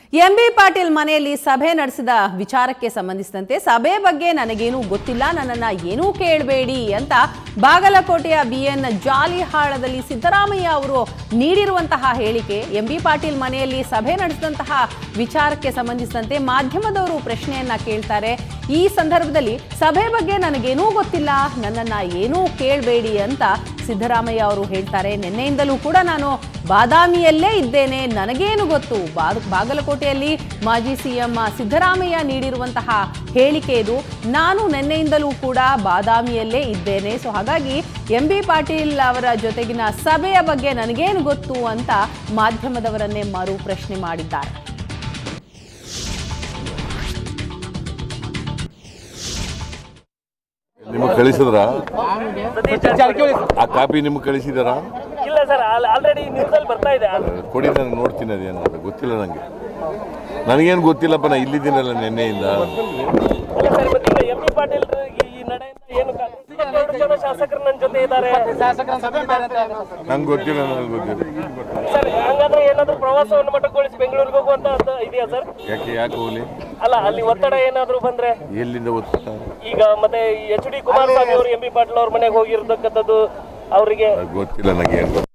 M B Patil ಮನೆಯಲ್ಲಿ ಸಭೆ ನಡೆಸಿದ ವಿಚಾರಕ್ಕೆ ಸಂಬಂಧಿಸಿದಂತೆ ಸಭೆ ಬಗ್ಗೆ ನನಗೇನೂ ಗೊತ್ತಿಲ್ಲ ನನ್ನನ್ನ ಏನೂ ಕೇಳಬೇಡಿ ಅಂತ ಬಾಗಲಕೋಟೆಯ ಬಿಎನ್ ಜಾಲಿಹಾಳದಲ್ಲಿ ಸಿದ್ದರಾಮಯ್ಯ ಅವರು ನೀಡಿರುವಂತಹ ಹೇಳಿಕೆ ಎಂ ಬಿ ಪಾಟೀಲ್ ಮನೆಯಲ್ಲಿ ಸಭೆ ನಡೆಸಿದಂತಹ ವಿಚಾರಕ್ಕೆ ಸಂಬಂಧಿಸಿದಂತೆ ಮಾಧ್ಯಮದವರು ಪ್ರಶ್ನೆಯನ್ನ ಕೇಳ್ತಾರೆ ಈ ಸಂದರ್ಭದಲ್ಲಿ ಸಭೆ ಬಗ್ಗೆ ನನಗೇನೂ ಗೊತ್ತಿಲ್ಲ ನನ್ನನ್ನ ಏನೂ ಕೇಳಬೇಡಿ ಅಂತ ಸಿದ್ದರಾಮಯ್ಯ ಅವರು ಹೇಳ್ತಾರೆ ನಿನ್ನೆಯಿಂದಲೂ ಕೂಡ ನಾನು ಬಾದಾಮಿಯಲ್ಲೇ ಇದ್ದೇನೆ ನನಗೇನು ಗೊತ್ತು ಬಾ- ಬಾಗಲಕೋಟೆಯಲ್ಲಿ ಮಾಜಿ ಸಿಎಂ ಸಿದ್ದರಾಮಯ್ಯ ನೀಡಿರುವಂತಹ ಹೇಳಿಕೆ ಇದು ನಾನು ನಿನ್ನೆಯಿಂದಲೂ ಕೂಡ ಬಾದಾಮಿಯಲ್ಲೇ ಇದ್ದೇನೆ ಸೊ ಹಾಗಾಗಿ ಎಂ ಬಿ ಪಾಟೀಲ್ ಅವರ ಜೊತೆಗಿನ ಸಭೆಯ ಬಗ್ಗೆ ನನಗೇನು ಗೊತ್ತು ಅಂತ ಮಾಧ್ಯಮದವರನ್ನೇ ಮರು ಪ್ರಶ್ನೆ ಮಾಡಿದ್ದಾರೆ ನಿಮಗೆ ಕಳಿಸಿದ್ರ ಆ ಕಾಪಿ ನಿಮ್ಗೆ ಕಳಿಸಿದಾರ ಇಲ್ಲ ಸರ್ ಆಲ್ರೆಡಿ ನ್ಯೂಸಲ್ಲಿ ಬರ್ತಾ ಇದೆ ಕೊಡಿ ನಾನು ನೋಡ್ತೀನಿ ಅದೇನು ಅಂತ ಗೊತ್ತಿಲ್ಲ ನನಗೆ ನನಗೇನು ಗೊತ್ತಿಲ್ಲಪ್ಪ ನಾ ಇಲ್ಲಿದ್ದೀನಲ್ಲ ನಿನ್ನೆಯಿಂದ ಅಲ್ಲ ಸರ್ ಮತ್ತೆ ಈಗ ಎಂ ಬಿ ಪಾಟೀಲ್ ಈ ನಡೆಯಿಂದ ಏನು ಕ- ಇಪ್ಪತ್ತೆರಡು ಜನ ಶಾಸಕರು ನನ್ನ ಜೊತೆ ಇದ್ದಾರೆ ನಂಗೆ ಗೊತ್ತಿಲ್ಲ ನನಗೆ ಗೊತ್ತಿಲ್ಲ ಸರ್ ಹಂಗಾದ್ರೆ ಏನಾದ್ರು ಪ್ರವಾಸವನ್ನು ಮೊಟಕುಗೊಳಿಸಿ ಬೆಂಗಳೂರಿಗೆ ಹೋಗುವಂತ ಅರ್ಥ ಇದೆಯಾ ಸರ್ ಯಾಕೆ ಯಾಕೆ ಹೋಗ್ಲಿ ಅಲ್ಲ ಅಲ್ಲಿ ಒತ್ತಡ ಏನಾದ್ರು ಬಂದ್ರೆ ಎಲ್ಲಿಂದ ಓದ್ತಾರೆ ಈಗ ಮತ್ತೆ ಎಚ್ ಡಿ ಕುಮಾರಸ್ವಾಮಿ ಅವರು ಎಂ ಬಿ ಪಾಟೀಲ್ ಅವ್ರ ಮನೆಗೆ ಹೋಗಿರ್ತಕ್ಕಂಥದ್ದು ಅವರಿಗೆ ಗೊತ್ತಿಲ್ಲ ನನಗೆ ಏನು ಗೊತ್ತಿಲ್ಲ